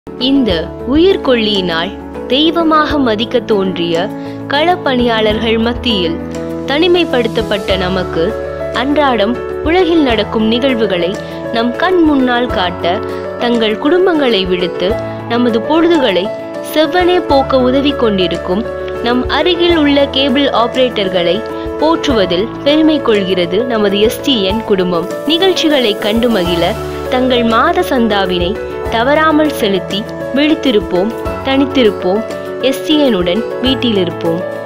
இந்த உயிர்கொல்லியினால் தெய்வமாக மதிக்க தோன்றிய களப்பணியாளர்கள் மத்தியில் தனிமைப்படுத்தப்பட்ட நமக்கு அன்றாடம் உலகில் நடக்கும் நிகழ்வுகளை நம் கண் முன்னால் காட்ட தங்கள் குடும்பங்களை விடுத்து நமது பொழுதுகளை செவ்வனே போக்க உதவி கொண்டிருக்கும் நம் அருகில் உள்ள கேபிள் ஆபரேட்டர்களை போற்றுவதில் பெருமை கொள்கிறது நமது எஸ்டிஎன் குடும்பம் நிகழ்ச்சிகளை கண்டு மகிழ தங்கள் மாத சந்தாவினை தவறாமல் செலுத்தி விழித்திருப்போம் தனித்திருப்போம் எஸ்டிஎனுடன் வீட்டிலிருப்போம்